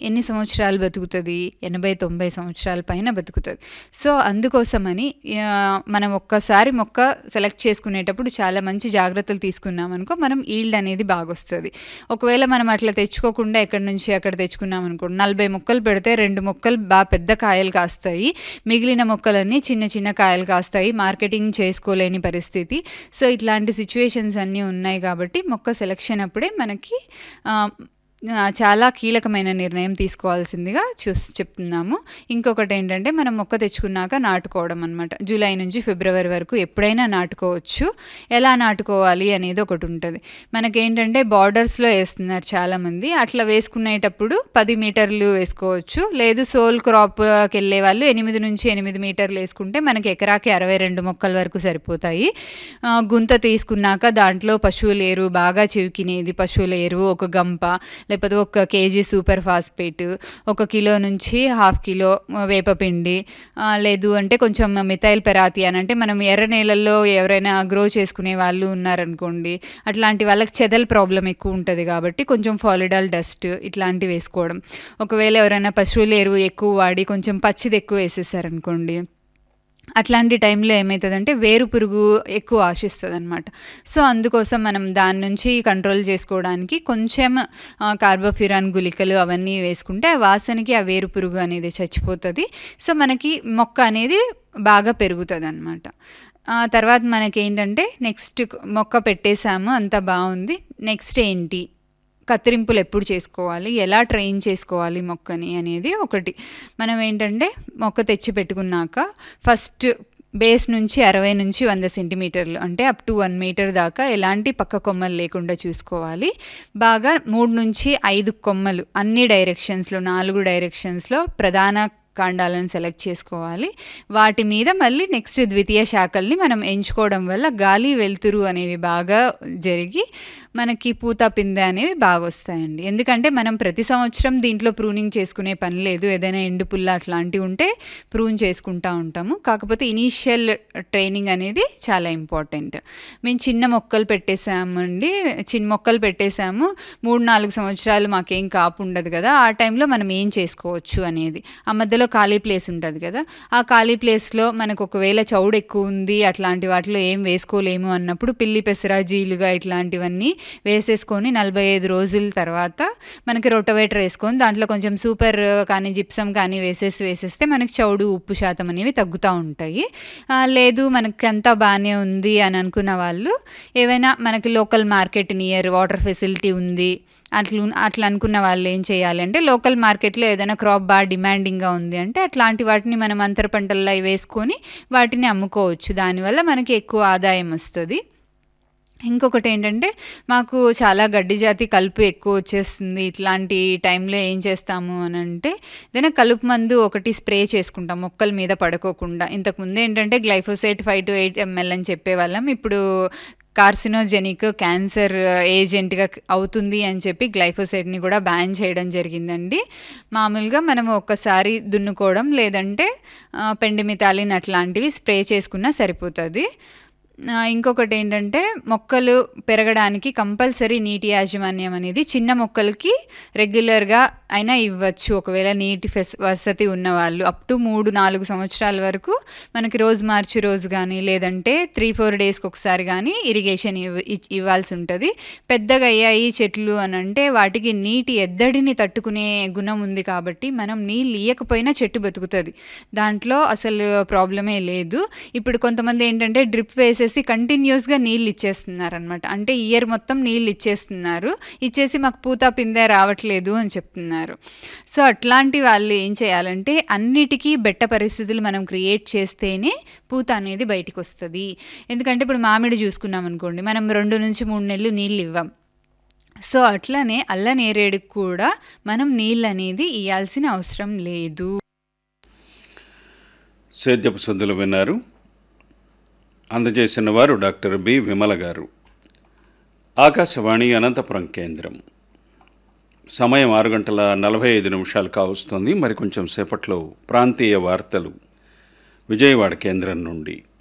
ఎన్ని సంవత్సరాలు బతుకుతుంది ఎనభై తొంభై సంవత్సరాల పైన బతుకుతుంది సో అందుకోసమని ఆ, మనం ఒక్కసారి మొక్క సెలెక్ట్ చేసుకునేటప్పుడు చాలా మంచి జాగ్రత్తలు తీసుకున్నాం అనుకో మనం ఈల్డ్ అనేది బాగా వస్తుంది ఒకవేళ మనం అట్లా తెచ్చుకోకుండా ఎక్కడి నుంచి అక్కడ తెచ్చుకున్నాం అనుకో నలభై మొక్కలు పెడితే రెండు మొక్కలు బాగా పెద్ద కాయలు కాస్తాయి మిగిలిన మొక్కలన్నీ చిన్న చిన్న కాయలు కాస్తాయి మార్కెటింగ్ చేసుకోలేని పరిస్థితి సో ఇట్లాంటి సిచ్యువేషన్స్ అన్నీ ఉన్నాయి కాబట్టి మొక్క సెలెక్షన్ అప్పుడే మనకి ఆ, ఆ, చాలా కీలకమైన నిర్ణయం తీసుకోవాల్సిందిగా చూస్ చెప్తున్నాము ఇంకొకటి ఏంటంటే మనం మొక్క తెచ్చుకున్నాక నాటుకోవడం అనమాట జూలై నుంచి ఫిబ్రవరి వరకు ఎప్పుడైనా నాటుకోవచ్చు ఎలా నాటుకోవాలి అనేది ఒకటి ఉంటుంది మనకేంటంటే బార్డర్స్లో వేస్తున్నారు చాలామంది అట్లా వేసుకునేటప్పుడు పది మీటర్లు వేసుకోవచ్చు లేదు సోల్ క్రాప్కి వెళ్ళే వాళ్ళు ఎనిమిది నుంచి ఎనిమిది మీటర్లు వేసుకుంటే మనకి ఎకరాకి అరవై రెండు మొక్కల వరకు సరిపోతాయి ఆ, గుంత తీసుకున్నాక దాంట్లో పశువుల ఎరువు బాగా చివికినేది పశువుల ఎరువు ఒక గంప లేకపోతే ఒక కేజీ సూపర్ ఫాస్ఫేట్ ఒక కిలో నుంచి హాఫ్ కిలో వేపపిండి ఆ, లేదు అంటే కొంచెం మిథైల్ పెరాతి అని అంటే మనం ఎర్ర నేలల్లో ఎవరైనా గ్రో చేసుకునే వాళ్ళు ఉన్నారనుకోండి అట్లాంటి వాళ్ళకి చెదల్ ప్రాబ్లం ఎక్కువ ఉంటుంది కాబట్టి కొంచెం ఫాలిడాల్ డస్ట్ ఇట్లాంటివి వేసుకోవడం ఒకవేళ ఎవరైనా పశువుల ఎరువు ఎక్కువ వాడి కొంచెం పచ్చిది ఎక్కువ వేసేసారనుకోండి అట్లాంటి టైంలో ఏమవుతుందంటే వేరు పురుగు ఎక్కువ ఆశిస్తుంది అనమాట సో అందుకోసం మనం దాని నుంచి కంట్రోల్ చేసుకోవడానికి కొంచెం ఆ, కార్బోఫిరాన్ గుళికలు అవన్నీ వేసుకుంటే ఆ వాసనకి ఆ వేరు పురుగు అనేది చచ్చిపోతుంది సో మనకి మొక్క అనేది బాగా పెరుగుతుంది అనమాట ఆ తర్వాత మనకి ఏంటంటే నెక్స్ట్ మొక్క పెట్టేశాము అంతా బాగుంది నెక్స్ట్ ఏంటి కత్తిరింపులు ఎప్పుడు చేసుకోవాలి ఎలా ట్రైన్ చేసుకోవాలి మొక్కని అనేది ఒకటి మనం ఏంటంటే మొక్క తెచ్చి పెట్టుకున్నాక ఫస్ట్ బేస్ నుంచి అరవై నుంచి వంద సెంటీమీటర్లు అంటే అప్ టు వన్ మీటర్ దాకా ఎలాంటి పక్క కొమ్మలు లేకుండా చూసుకోవాలి బాగా మూడు నుంచి ఐదు కొమ్మలు అన్ని డైరెక్షన్స్లో నాలుగు డైరెక్షన్స్లో ప్రధాన కాండాలను సెలెక్ట్ చేసుకోవాలి వాటి మీద మళ్ళీ నెక్స్ట్ ద్వితీయ శాఖల్ని మనం ఎంచుకోవడం వల్ల గాలి వెలుతురు అనేవి బాగా జరిగి మనకి పూత పిందె అనేవి బాగా వస్తాయండి ఎందుకంటే మనం ప్రతి సంవత్సరం దీంట్లో ప్రూనింగ్ చేసుకునే పని లేదు ఏదైనా ఎండు పుల్ల అట్లాంటివి ఉంటే ప్రూన్ చేసుకుంటా ఉంటాము కాకపోతే ఇనీషియల్ ట్రైనింగ్ అనేది చాలా ఇంపార్టెంట్ మేము చిన్న మొక్కలు పెట్టేసామండి చిన్న మొక్కలు పెట్టేసాము మూడు నాలుగు సంవత్సరాలు మాకేం కాపు ఉండదు కదా ఆ టైంలో మనం ఏం చేసుకోవచ్చు అనేది ఆ మధ్యలో ఖాళీ ప్లేస్ ఉంటుంది కదా ఆ ఖాళీ ప్లేస్లో మనకు ఒకవేళ చౌడు ఎక్కువ ఉంది అట్లాంటి వాటిలో ఏం వేసుకోలేము అన్నప్పుడు పిల్లి పెసర జీలుగా ఇట్లాంటివన్నీ వేసేసుకొని నలభై ఐదు రోజుల తర్వాత మనకి రొటవేటర్ వేసుకొని దాంట్లో కొంచెం సూపర్ కానీ జిప్సం కానీ వేసేసి వేసేస్తే మనకి చౌడు ఉప్పు శాతం అనేవి తగ్గుతూ ఉంటాయి ఆ, లేదు మనకి అంతా బాగానే ఉంది అని అనుకున్న వాళ్ళు ఏవైనా మనకి local market near water facility ఉంది అట్లా అట్లా అనుకున్న వాళ్ళు ఏం చేయాలి అంటే లోకల్ మార్కెట్లో ఏదైనా క్రాప్ బాగా డిమాండింగ్గా ఉంది అంటే అట్లాంటి వాటిని మనం అంతర పంటల్లో వేసుకొని వాటిని అమ్ముకోవచ్చు దానివల్ల మనకి ఎక్కువ ఆదాయం వస్తుంది ఇంకొకటి ఏంటంటే మాకు చాలా గడ్డి జాతి కలుపు ఎక్కువ వచ్చేస్తుంది ఇట్లాంటి టైంలో ఏం చేస్తాము అని అంటే ఏదైనా కలుపు మందు ఒకటి స్ప్రే చేసుకుంటాం మొక్కల మీద పడుకోకుండా ఇంతకుముందు ఏంటంటే glyphosate five to eight ML అని చెప్పేవాళ్ళం ఇప్పుడు కార్సినోజెనిక్ క్యాన్సర్ ఏజెంట్గా అవుతుంది అని చెప్పి గ్లైఫోసైడ్ని కూడా బ్యాన్ చేయడం జరిగిందండి మామూలుగా మనం ఒక్కసారి దున్నుకోవడం లేదంటే ఆ, పెండిమితాలిన్ అట్లాంటివి స్ప్రే చేసుకున్నా సరిపోతుంది ఆ, ఇంకొకటి ఏంటంటే మొక్కలు పెరగడానికి కంపల్సరీ నీటి యాజమాన్యం అనేది చిన్న మొక్కలకి రెగ్యులర్గా అయినా ఇవ్వచ్చు ఒకవేళ నీటి ఫెస్ వసతి ఉన్నవాళ్ళు అప్ టు మూడు నాలుగు సంవత్సరాల వరకు మనకి రోజు మార్చి రోజు కానీ లేదంటే త్రీ ఫోర్ డేస్కి ఒకసారి కానీ ఇరిగేషన్ ఇవ్ ఇచ్- ఇవ్వాల్సి ఉంటుంది పెద్దగా అయ్యాయి చెట్లు అని అంటే వాటికి నీటి ఎద్దడిని తట్టుకునే గుణం ఉంది కాబట్టి మనం నీళ్ళు ఇయ్యకపోయినా చెట్టు బతుకుతుంది దాంట్లో అసలు ప్రాబ్లమే లేదు ఇప్పుడు కొంతమంది ఏంటంటే డ్రిప్ వేసేసి కంటిన్యూస్గా నీళ్ళు ఇచ్చేస్తున్నారు అనమాట అంటే ఇయర్ మొత్తం నీళ్ళు ఇచ్చేస్తున్నారు ఇచ్చేసి మాకు పూత పిందె రావట్లేదు అని చెప్తున్నారు సో అట్లాంటి వాళ్ళు ఏం చేయాలంటే అన్నిటికీ బెట్ట పరిస్థితులు మనం క్రియేట్ చేస్తేనే పూత అనేది బయటికి వస్తుంది ఎందుకంటే ఇప్పుడు మామిడి చూసుకున్నాం అనుకోండి మనం రెండు నుంచి మూడు నెలలు నీళ్ళు ఇవ్వం సో అట్లనే అల్ల నేరేడుకు కూడా మనం నీళ్ళు అనేది ఇవ్వాల్సిన అవసరం లేదు సేద్యపు సందులు విన్నారు అందజేసిన వారు డాక్టర్ బి విమల గారు ఆకాశవాణి అనంతపురం కేంద్రం సమయం ఆరు గంటల నలభై ఐదు నిమిషాలు కావస్తుంది మరి కొంచెం సేపట్లో ప్రాంతీయ వార్తలు విజయవాడ కేంద్రం నుండి